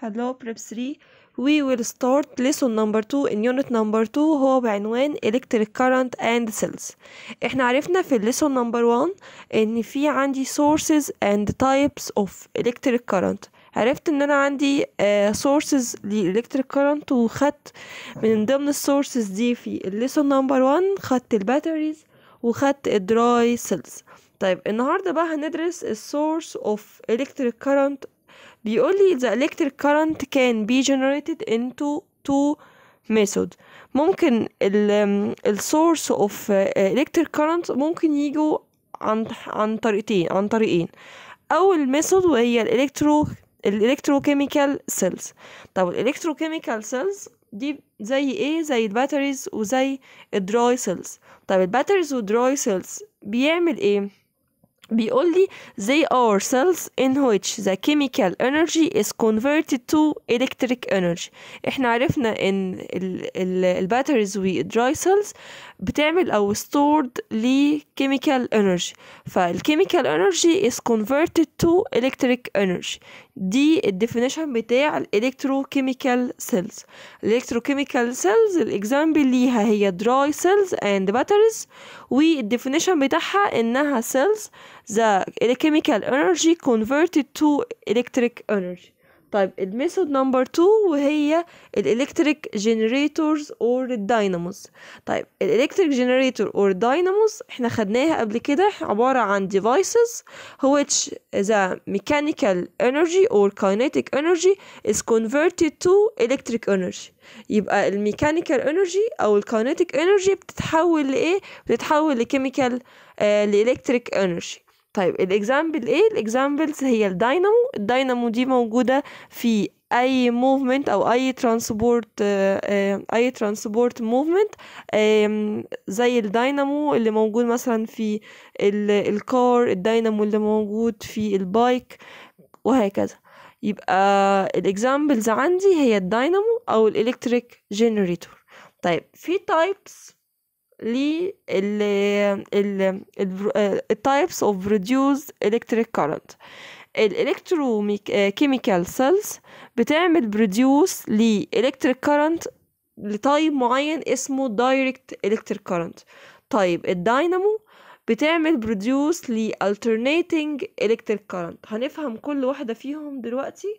hello prep 3 we will start lesson number 2 in unit number 2 هو بعنوان electric current and cells احنا عرفنا في lesson number 1 ان في عندي sources and types of electric current عرفت ان انا عندي uh, sources ل electric current وخدت من ضمن السورسز دي في lesson number 1 خدت الباتريز وخدت الدراي سيلز طيب النهارده بقى هندرس السورس اوف electric current بيقول لي the electric current can be generated into two method ممكن ال ال source of electric current ممكن يجوا عن عن طريقتين عن طريقين أول ميثود وهي الالكترو الالكتروكيميكال سيلز طب الالكتروكيميكال سيلز دي زي ايه زي الباتريز وزي الدراي سيلز طب الباتريز والدراي سيلز بيعمل ايه بيقول لي they are cells in which the chemical energy is converted to electric energy احنا عرفنا ان الباتريز والدراي سيلز بتعمل او stored ل chemical energy فالchemical energy is converted to electric energy دي الديفينيشن بتاع الالكتروكيميكال سيلز الالكتروكيميكال سيلز الاكزامبل ليها هي dry cells and batteries والديفينيشن بتاعها انها cells the chemical energy converted to electric energy طيب الميثود نمبر 2 وهي الالكتريك جنريتورز اور الدايناموس طيب الالكتريك جنريتور اور دايناموس احنا خدناها قبل كده عبارة عن devices which the mechanical energy or kinetic energy is converted to electric energy يبقى الميكانيكال انرجي او الكاينيتيك انرجي بتتحول لايه بتتحول لكيميكال آه لالكتريك انرجي طيب الاكزامبل ايه الاكزامبلز هي الداينامو الداينامو دي موجودة في اي موفمنت او اي ترانسبورت اي ترانسبورت موفمنت زي الداينامو اللي موجود مثلا في الكار الداينامو اللي موجود في البايك وهكذا يبقى الاكزامبلز عندي هي الداينامو او الالكتريك جنريتور طيب في تايبس ل التايبس اوف reduced electric current الالكتروكيميكال سيلز بتعمل بروديوس لإلكتريك كارنت لتايب معين اسمه دايركت إلكتريك كارنت طيب الداينامو بتعمل بروديوس ل alternating electric current هنفهم كل واحدة فيهم دلوقتي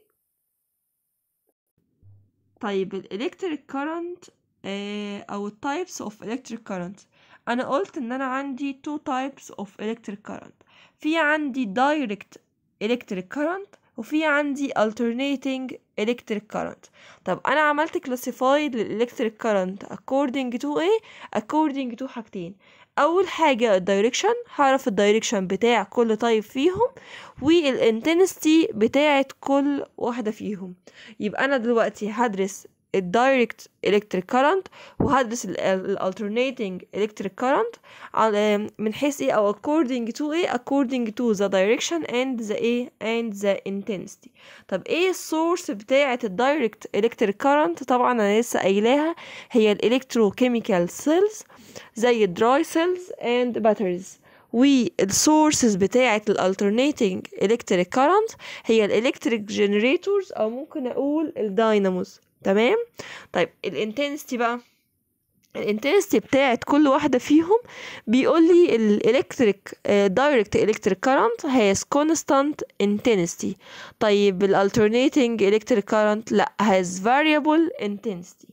طيب الإلكتريك كارنت او types of electric current انا قلت ان انا عندي two types of electric current في عندي direct electric current وفي عندي alternating electric current طب انا عملت classify للإلكتريك current according to ايه according to حاجتين اول حاجة الدايركشن هعرف الدايركشن بتاع كل طيب فيهم والانتنستي بتاعت كل واحدة فيهم يبقى انا دلوقتي هدرس الدايركت الكتريك كارنت وهدرس الالترنيتنج الكتريك كارنت من حيث ايه او according to ايه according to the direction and the ايه and the intensity طب ايه السورس بتاعه الدايركت الكتريك كارنت طبعا انا لسه قايلاها هي الالكتروكيميكال سيلز زي الدراي سيلز and batteries والسورسز بتاعة الالترنيتنج الكتريك كارنت هي الالكتريك جنريتورز او ممكن اقول الدايناموز تمام طيب الانتنستي بقى الانتنستي بتاعت كل واحدة فيهم بيقول لي الالكتريك دايركت الكتريك كارنت has constant intensity طيب الالترنيتنج الكتريك كارنت لا has variable intensity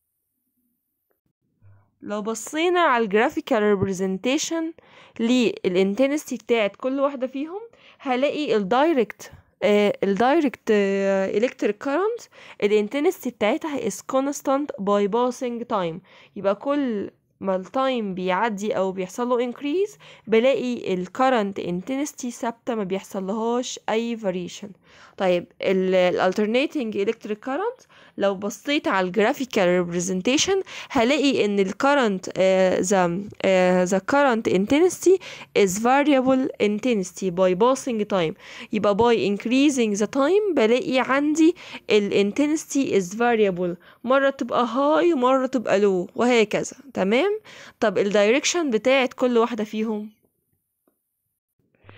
لو بصينا على الجرافيكال representation للانتنستي بتاعت كل واحدة فيهم هلاقي الدايركت الدايركت الكتريك كارنت الانتنستي بتاعتها is constant by passing time يبقى كل ما التايم بيعدي او بيحصل له increase بلاقي الكرنت intensity ثابته ما بيحصلهاش اي variation طيب الالترنيتنج الكتريك كارنت لو بصيت على الجرافيكال representation هلاقي ان الكرنت ذا ذا current intensity is variable intensity by passing time يبقى by increasing the time بلاقي عندي ال intensity is variable مرة تبقى high ومرة تبقى low وهكذا تمام طب الدايركشن بتاعت كل واحدة فيهم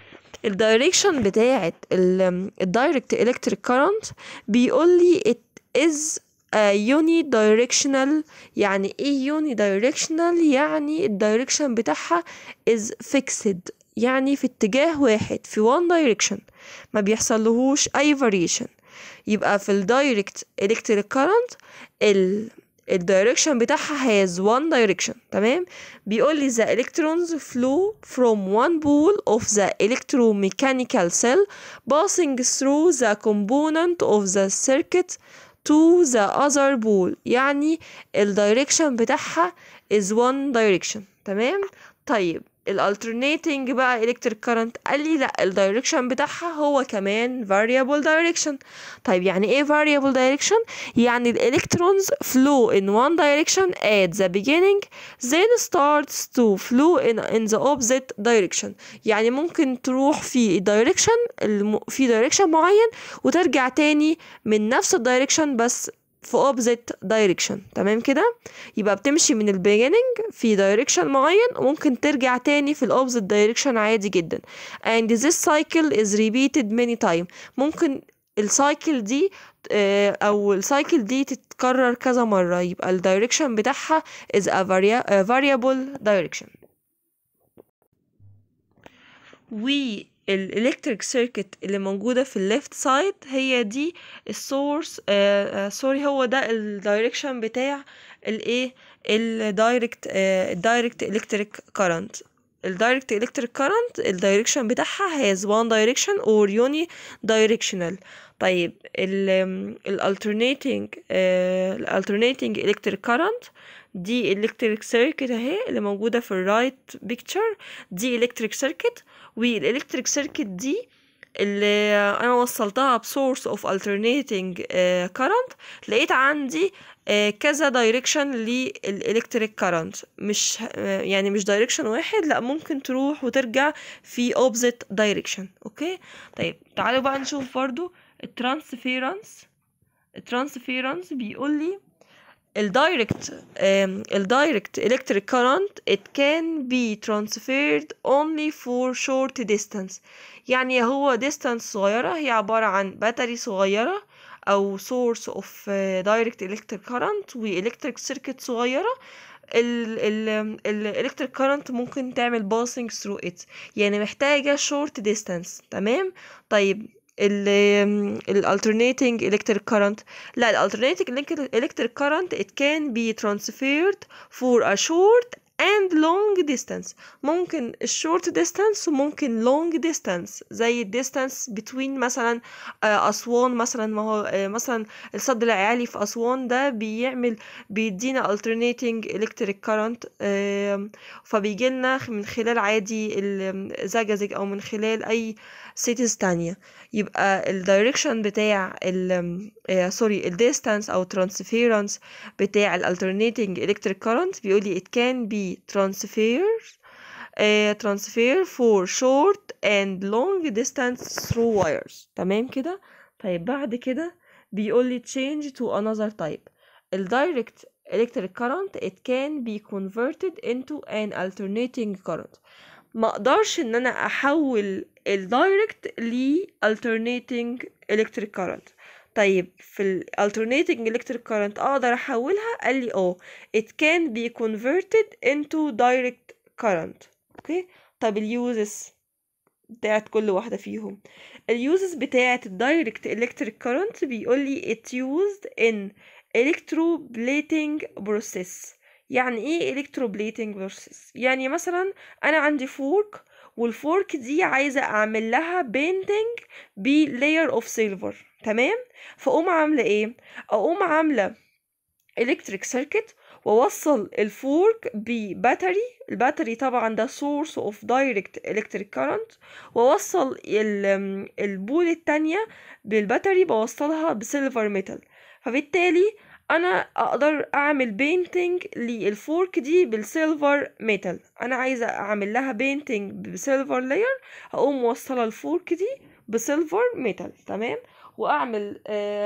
الدايركشن بتاعت الدايركت الكتريك كارنت بيقول لي it is a unidirectional يعني ايه unidirectional يعني الدايركشن بتاعها is fixed يعني في اتجاه واحد في one direction ما بيحصلهوش اي variation يبقى في الدايركت الكتريك كارنت ال الدايركشن بتاعها has one direction تمام بيقول لي the electrons flow from one pole of the electromechanical cell passing through the component of the circuit to the other pole يعني الدايركشن بتاعها is one direction تمام طيب الالترنيتنج بقى الكتريك كارنت قال لي لا الدايركشن بتاعها هو كمان variable direction طيب يعني ايه variable direction يعني الالكترونز flow in one direction at the beginning then starts to flow in, in the opposite direction يعني ممكن تروح في direction الم... في direction معين وترجع تاني من نفس الدايركشن بس في opposite direction تمام كده يبقى بتمشي من ال beginning في direction معين وممكن ترجع تاني في ال opposite direction عادي جدا and this cycle is repeated many times ممكن السايكل دي آه، او السايكل دي تتكرر كذا مرة يبقى ال direction بتاعها is a varia- a variable direction والالكتريك سيركت اللي موجودة في الليفت سايد هي دي السورس سوري هو ده الدايركشن بتاع الايه الدايركت الدايركت الكتريك كارنت الدايركت الكتريك كارنت الدايركشن بتاعها has one direction or uni directional طيب ال ال alternating آه، ال alternating electric current دي electric circuit اهي اللي موجودة في الرايت picture دي electric circuit والالكتريك سيركت دي اللي انا وصلتها بسورس اوف alternating آه، current لقيت عندي آه، كذا دايركشن للالكتريك كارنت مش آه، يعني مش دايركشن واحد لا ممكن تروح وترجع في opposite direction اوكي طيب تعالوا بقى نشوف برضو الترانسفيرنس الترانسفيرنس بيقول لي الدايركت الدايركت electric current it can be transferred only for short distance يعني هو distance صغيرة هي عبارة عن باتري صغيرة أو source of uh, direct electric current و electric circuit صغيرة ال ال ال electric current ممكن تعمل passing through it يعني محتاجة short distance تمام طيب ال ال alternating electric current لا ال alternating elec- electric current it can be transferred for a short and long distance ممكن الشورت distance وممكن long distance زي ال distance between مثلا آه، أسوان مثلا ما هو آه، مثلا السد العالي في أسوان ده بيعمل بيدينا alternating electric current آم، فبيجيلنا من خلال عادي الزجاجج أو من خلال أي cities تانية يبقى ال direction بتاع ال آه، سوري ال distance أو transference بتاع ال alternating electric current بيقولي it can be transferred uh, transfer for short and long distance through wires تمام كده طيب بعد كده بيقول لي change to another type ال direct electric current it can be converted into an alternating current ما اقدرش ان انا احول ال direct ل alternating electric current طيب في ال alternating electric current اقدر احولها قال لي اه it can be converted into direct current اوكي طب اليوزز بتاعت كل واحدة فيهم اليوزز بتاعت الدايركت electric current بيقول لي it used in electroplating process يعني ايه electroplating process يعني مثلا انا عندي فورك والفورك دي عايزة اعمل لها painting ب layer of silver تمام فاقوم عاملة ايه اقوم عاملة electric circuit ووصل الفورك بباتري الباتري طبعا ده source of direct electric current ووصل ال- البول التانية بالباتري بوصلها بسيلفر ميتال فبالتالي انا اقدر اعمل بينتنج للفورك دي بالسيلفر ميتال انا عايزه اعمل لها بينتنج بسيلفر لاير هقوم موصله الفورك دي بسيلفر ميتال تمام واعمل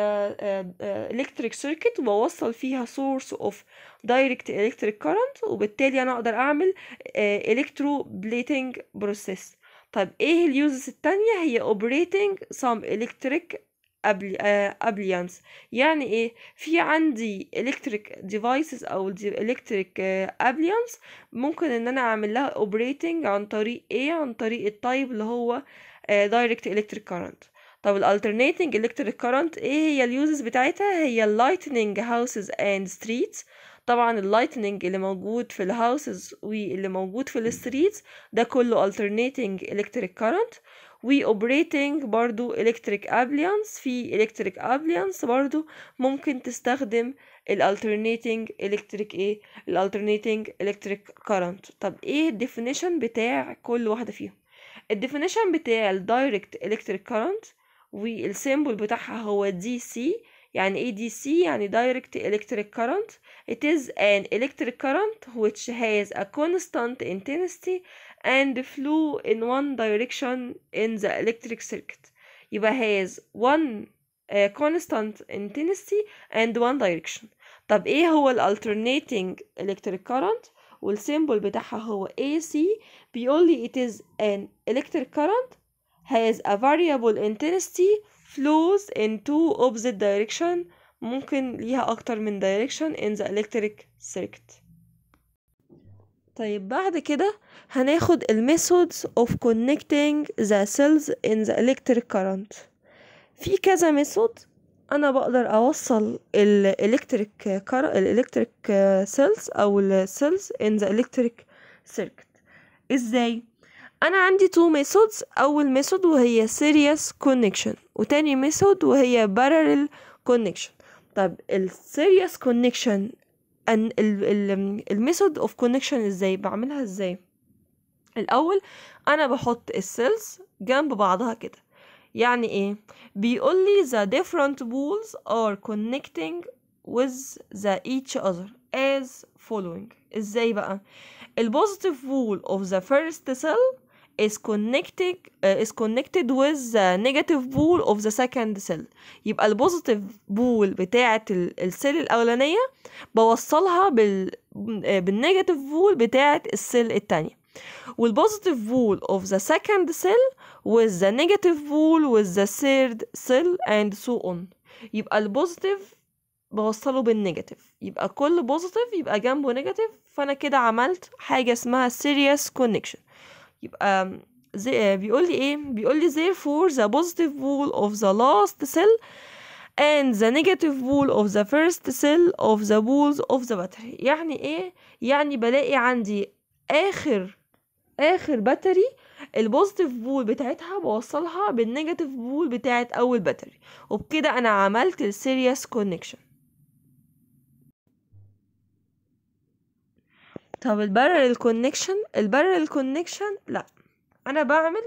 الكتريك سيركت وبوصل فيها سورس اوف دايركت الكتريك كارنت وبالتالي انا اقدر اعمل الكترو بليتنج بروسيس طب ايه اليوزز التانية هي operating some electric appliance يعني ايه في عندي electric devices او electric appliance ممكن ان انا اعمل لها operating عن طريق ايه عن طريق التايب اللي هو direct electric current طب ال alternating electric current ايه هي اليوزز بتاعتها هي ال lightning houses and streets طبعا اللايتنينج اللي موجود في الهاوسز واللي موجود في الستريتس ده كله alternating electric current و operating برضو electric appliance في electric appliance برضو ممكن تستخدم ال alternating electric ايه ال alternating electric current طب ايه الديفينيشن بتاع كل واحدة فيهم الديفينيشن بتاع ال direct electric current والسيمبل بتاعها هو دي سي يعني ايه دي سي يعني direct electric current it is an electric current which has a constant intensity and flow in one direction in the electric circuit يبقى has one uh, constant intensity and one direction طب ايه هو ال alternating electric current والسيمبل بتاعها هو AC بيقول لي it is an electric current has a variable intensity flows in two opposite direction ممكن ليها أكتر من direction in the electric circuit طيب بعد كده هناخد ال methods of connecting the cells in the electric current في كذا method أنا بقدر أوصل ال electric current ال electric cells أو ال cells in the electric circuit إزاي؟ أنا عندي two methods أول method وهي serious connection وتاني method وهي parallel connection طب ال serious connection ان الميثود اوف كونكشن ازاي بعملها ازاي الاول انا بحط السيلز جنب بعضها كده يعني ايه بيقول لي the different poles are connecting with the each other as following ازاي بقى البوزيتيف pole of the first cell is connected uh, is connected with the negative pole of the second cell يبقى البوزيتيف بول بتاعة السيل الأولانية بوصلها بال بالنيجاتيف بول بتاعة السيل التانية والبوزيتيف بول of the second cell with the negative pole with the third cell and so on يبقى البوزيتيف بوصله بالنيجاتيف يبقى كل بوزيتيف يبقى جنبه نيجاتيف فانا كده عملت حاجه اسمها serious connection يبقى زي بيقول لي ايه بيقول لي therefore the positive pole of the last cell and the negative pole of the first cell of the poles of the battery يعني ايه يعني بلاقي عندي اخر اخر باتري البوزيتيف بول بتاعتها بوصلها بالنيجاتيف بول بتاعت اول باتري وبكده انا عملت السيريس كونكشن طب البارل كونكشن البارل كونكشن لا انا بعمل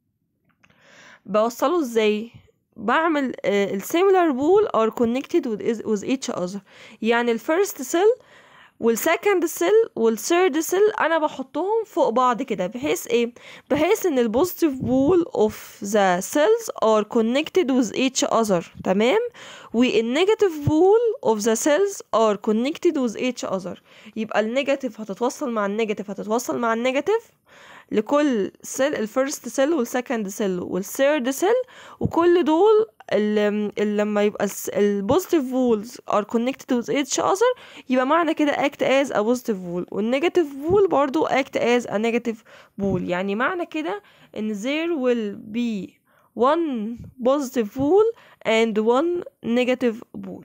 بوصله ازاي بعمل السيميلار بول are connected with, with each other يعني الفيرست سيل والسكند سيل والثيرد سيل انا بحطهم فوق بعض كده بحيث ايه بحيث ان البوزيتيف بول اوف ذا سيلز ار كونكتد with each other تمام والنيجاتيف بول اوف ذا سيلز ار كونكتد with each other يبقى النيجاتيف هتتوصل مع النيجاتيف هتتوصل مع النيجاتيف لكل سيل الفيرست سيل والسكند سيل والثيرد سيل وكل دول ال لما يبقى البوزيتيف بولز ار كونكتد with each other يبقى معنى كده act as a positive pole والنيجاتيف بول برضو act as a negative pole يعني معنى كده ان there will be one positive pole and one negative pole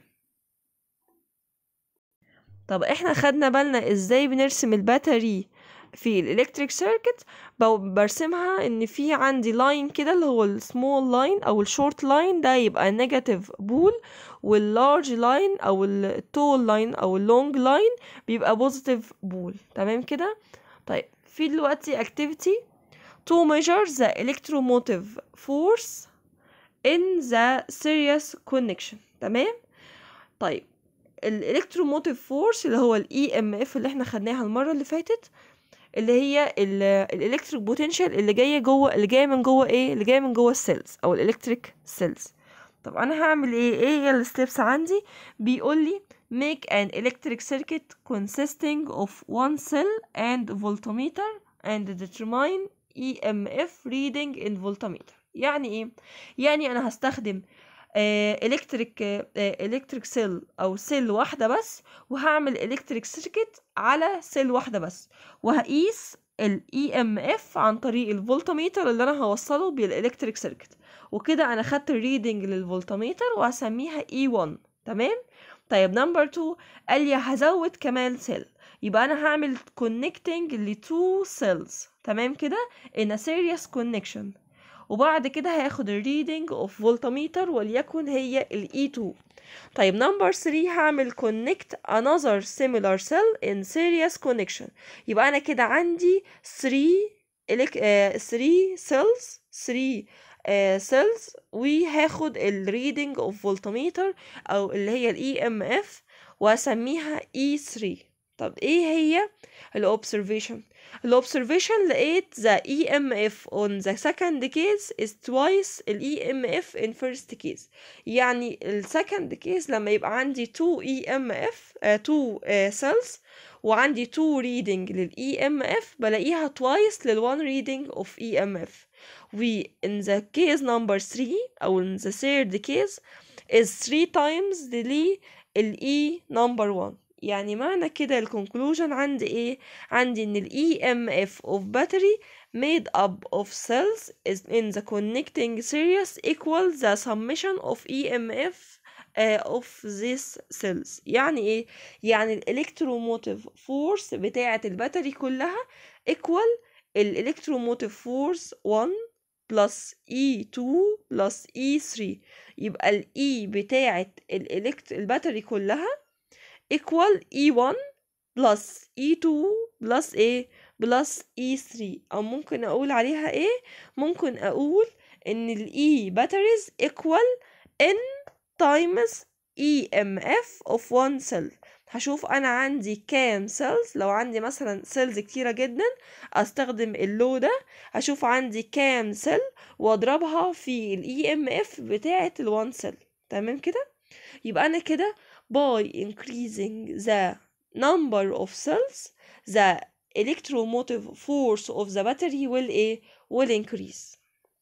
طب احنا خدنا بالنا ازاي بنرسم الباتري في الالكتريك سيركت برسمها ان في عندي لاين كده اللي هو السمول لاين او الشورت لاين ده يبقى نيجاتيف بول واللارج لاين او التول لاين او اللونج لاين بيبقى بوزيتيف بول تمام كده طيب في دلوقتي activity to measure the electromotive force in the series connection تمام طيب الالكتروموتيف فورس اللي هو الاي ام اف اللي احنا خدناها المره اللي فاتت اللي هي الالكتريك بوتنشال اللي جايه جوه اللي جايه من جوه ايه اللي جايه من جوه السيلز او الالكتريك سيلز طب انا هعمل ايه ايه هي الستبس عندي بيقول لي make an electric circuit consisting of one cell and voltmeter and determine EMF reading in voltmeter يعني ايه يعني انا هستخدم الكتريك الكتريك سيل او سيل واحده بس وهعمل الكتريك سيركت على سيل واحده بس وهقيس الاي ام اف عن طريق الفولتميتر اللي انا هوصله بالالكتريك سيركت وكده انا خدت الريدنج للفولتميتر وهسميها اي 1 تمام طيب نمبر 2 قال لي هزود كمان سيل يبقى انا هعمل connecting ل two cells تمام كده in a serious connection وبعد كده هاخد الريدنج اوف فولتميتر وليكن هي ال E2 طيب نمبر 3 هعمل connect another similar cell in serious connection يبقى انا كده عندي 3 إلك... آه 3 cells 3 آه cells وهاخد الريدنج اوف فولتميتر او اللي هي ال EMF واسميها E3 طب ايه هي الاوبسرفيشن الاوبسرفيشن لقيت the EMF on the second case is twice ال EMF in first case يعني ال second case لما يبقى عندي 2 EMF uh, 2 uh, cells وعندي 2 reading لل EMF بلاقيها twice لل 1 reading of EMF و in the case number 3 أو in the third case is 3 times ل ال E number 1 يعني معنى كده الكونكلوجن عندي ايه عندي ان ال EMF of battery made up of cells is in the connecting series equal the summation of EMF uh, of these cells يعني ايه يعني الالكتروموتيف فورس بتاعة الباتري كلها equal الالكتروموتيف فورس 1 بلس E2 بلس E3 يبقى ال E بتاعة الإلكت... الباتري كلها equal E1 plus E2 plus A plus E3 أو ممكن أقول عليها إيه؟ ممكن أقول إن ال E batteries equal N times EMF of one cell هشوف أنا عندي كام cells لو عندي مثلا cells كتيرة جدا أستخدم اللو ده هشوف عندي كام cell وأضربها في ال EMF بتاعة ال one cell تمام كده؟ يبقى أنا كده by increasing the number of cells the electromotive force of the battery will ايه will increase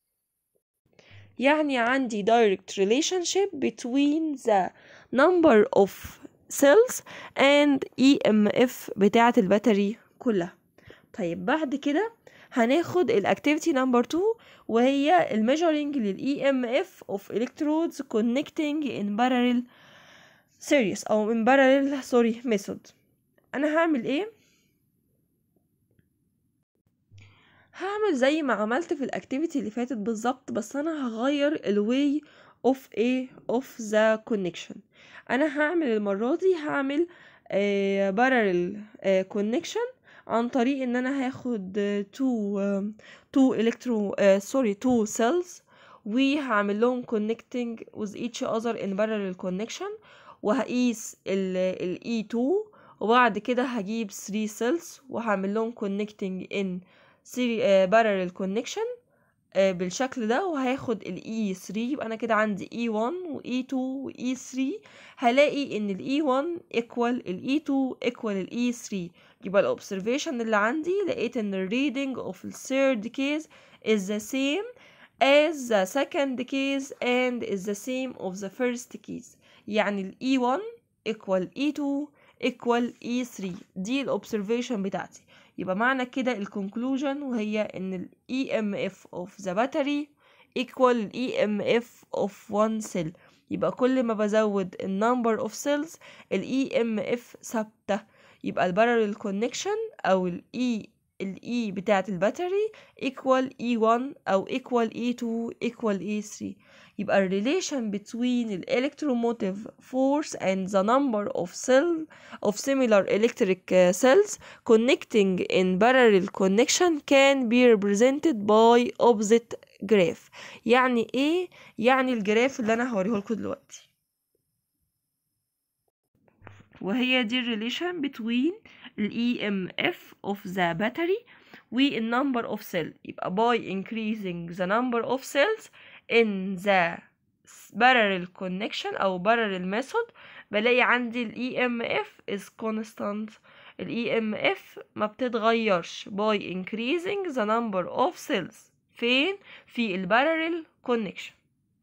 يعني عندي direct relationship between the number of cells and EMF بتاعة الباتري كلها طيب بعد كده هناخد الاكتيفيتي نمبر 2 وهي الميجرنج لل EMF of electrodes connecting in parallel series او in parallel sorry method انا هعمل ايه هعمل زي ما عملت في الاكتيفيتي اللي فاتت بالظبط بس انا هغير الواي اوف ايه اوف ذا كونكشن انا هعمل المره دي هعمل بارل كونكشن عن طريق ان انا هاخد تو تو الكترو سوري تو سيلز وهعمل لهم connecting with each other in parallel connection وهقيس ال E2 وبعد كده هجيب 3 cells وهعمل لهم connecting in parallel connection بالشكل ده وهاخد ال E3 يبقى انا كده عندي E1 و E2 و E3 هلاقي ان ال E1 equal ال E2 equal ال E3 يبقى الأوبسرفيشن اللي عندي لقيت ان ال reading of the third case is the same as the second case and is the same of the first case يعني ال E1 equal E2 equal E3 دي الأوبسرفيشن بتاعتي يبقى معنى كده الكونكلوجن وهي ان ال EMF of the battery equal ال EMF of one cell يبقى كل ما بزود ال number of cells ال EMF ثابتة يبقى ال parallel connection أو ال E ال E بتاعة الباتري equal E1 أو equal E2 equal E3 يبقى ال relation between ال electromotive force and the number of cell of similar electric cells connecting in parallel connection can be represented by opposite graph يعني ايه يعني الجراف اللي انا هوريه لكم دلوقتي وهي دي relation between ال EMF of the battery وال number of cell يبقى by increasing the number of cells in the parallel connection أو parallel method بلاقي عندي ال EMF is constant ال EMF ما بتتغيرش by increasing the number of cells فين في ال parallel connection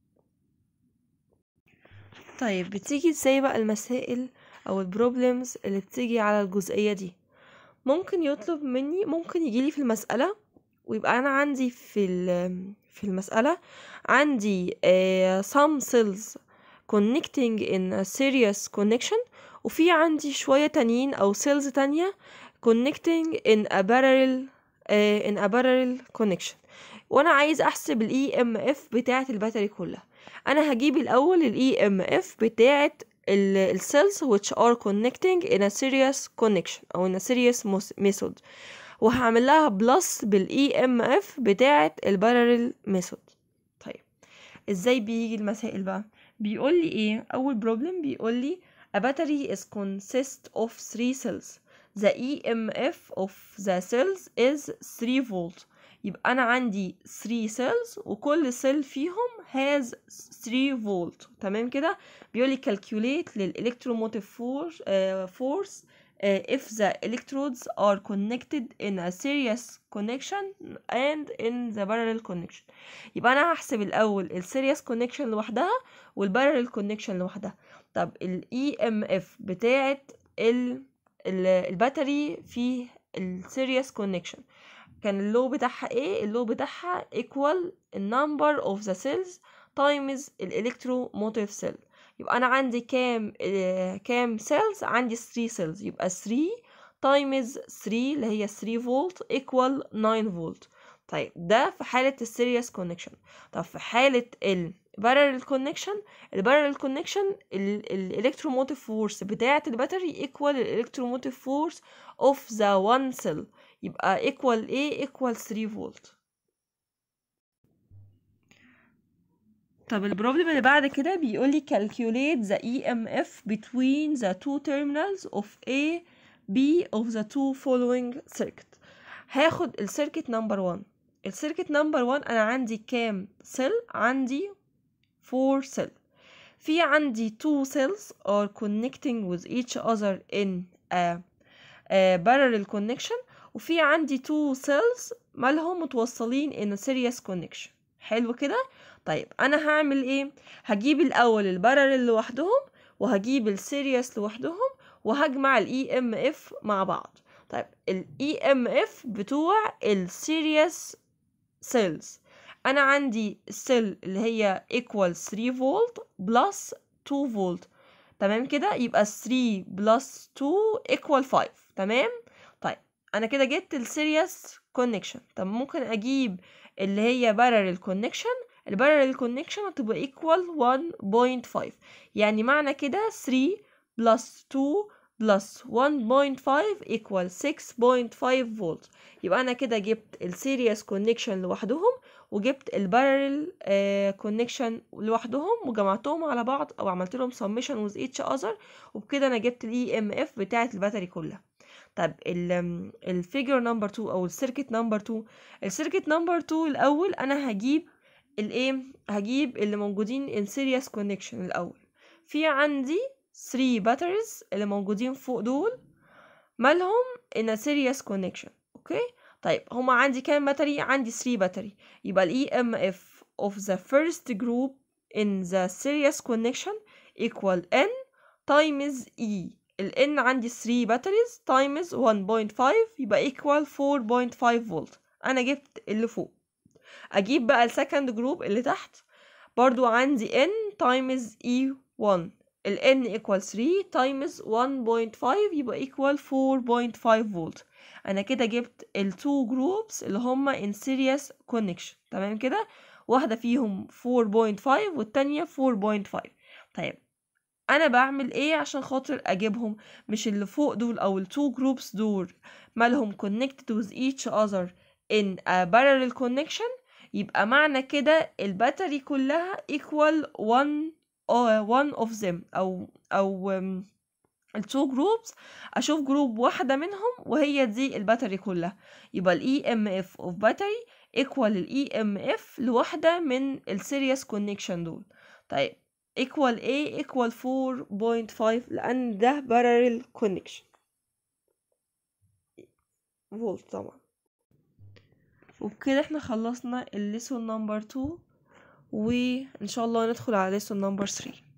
طيب بتيجي ازاي بقى المسائل او البروبلمز اللي بتيجي على الجزئية دي ممكن يطلب مني ممكن يجيلي في المسألة ويبقى انا عندي في في المسألة عندي uh, some cells connecting in a serious connection وفي عندي شوية تانيين أو cells تانية connecting in a parallel uh, in a parallel connection وأنا عايز أحسب ال EMF بتاعة الباتري كلها أنا هجيب الأول ال EMF بتاعة ال cells which are connecting in a serious connection أو in a serious method وهعمل لها بلس بال EMF بتاعة البارالل method طيب ازاي بيجي المسائل بقى بيقول لي ايه اول بروبلم بيقول لي a battery is consist of three cells the EMF of the cells is 3 volt يبقى انا عندي 3 cells وكل سيل فيهم has 3 فولت تمام كده بيقول لي calculate للالكتروموتيف force uh, force uh, if the electrodes are connected in a serious connection and in the parallel connection يبقى انا هحسب الاول السيريس connection لوحدها والبارallel connection لوحدها طب ال EMF بتاعت ال ال الباتري في السيريس connection كان اللو بتاعها ايه اللو بتاعها equal number of the cells times الالكتروموتيف cell يبقى انا عندي كام آه كام cells عندي 3 cells يبقى 3 times 3 اللي هي 3 فولت equal 9 فولت طيب ده في حالة السيريس كونكشن طب في حالة ال parallel connection ال parallel connection الالكتروموتيف فورس بتاعة الباتري equal الالكتروموتيف فورس of the one cell يبقى equal ايه equal 3 فولت طب البروبلم اللي بعد كده بيقول لي calculate the EMF between the two terminals of A B of the two following circuit هاخد السيركت نمبر 1 السيركت نمبر 1 انا عندي كام سيل عندي 4 سيل في عندي 2 cells are connecting with each other in a, a parallel connection وفي عندي 2 cells مالهم متوصلين in a serious connection حلو كده طيب انا هعمل ايه هجيب الاول البارالل لوحدهم وهجيب السيريس لوحدهم وهجمع الاي ام اف مع بعض طيب الاي ام اف بتوع السيريس سيلز انا عندي السيل اللي هي equal 3 فولت بلس 2 فولت تمام كده يبقى 3 بلس 2 equal 5 تمام طيب انا كده جبت السيريس كونكشن طب ممكن اجيب اللي هي parallel connection البارالل كونكشن هتبقى equal 1.5 يعني معنى كده 3 plus 2 plus 1.5 equal 6.5 فولت يبقى انا كده جبت السيريس كونكشن لوحدهم وجبت البارالل كونكشن لوحدهم وجمعتهم على بعض او عملت لهم summation with each other وبكده انا جبت الاي ام اف بتاعه الباتري كلها طب الفيجر نمبر 2 او السيركت نمبر 2 السيركت نمبر 2 الاول انا هجيب الايه هجيب اللي موجودين in serious connection الاول في عندي 3 batteries اللي موجودين فوق دول مالهم in a serious connection اوكي طيب هما عندي كام باتري عندي 3 باتري يبقى ال EMF of the first group in the serious connection equal N times E ال N عندي 3 batteries times 1.5 يبقى equal 4.5 فولت انا جبت اللي فوق اجيب بقى السكند جروب اللي تحت برضو عندي n times e1 ال n equal 3 times 1.5 يبقى equal 4.5 فولت انا كده جبت ال two groups اللي هما in serious connection تمام كده واحدة فيهم 4.5 والتانية 4.5 طيب انا بعمل ايه عشان خاطر اجيبهم مش اللي فوق دول او ال two groups دول مالهم connected with each other in a parallel connection يبقى معنى كده الباتري كلها equal one one of them او او التو جروبس اشوف جروب واحده منهم وهي دي الباتري كلها يبقى الاي ام اف اوف باتري ايكوال الاي ام اف لواحده من السيريس كونكشن دول طيب equal A equal 4.5 لأن ده parallel connection فولت طبعا وبكده احنا خلصنا الليسون نمبر 2 وان شاء الله ندخل على ليسون نمبر 3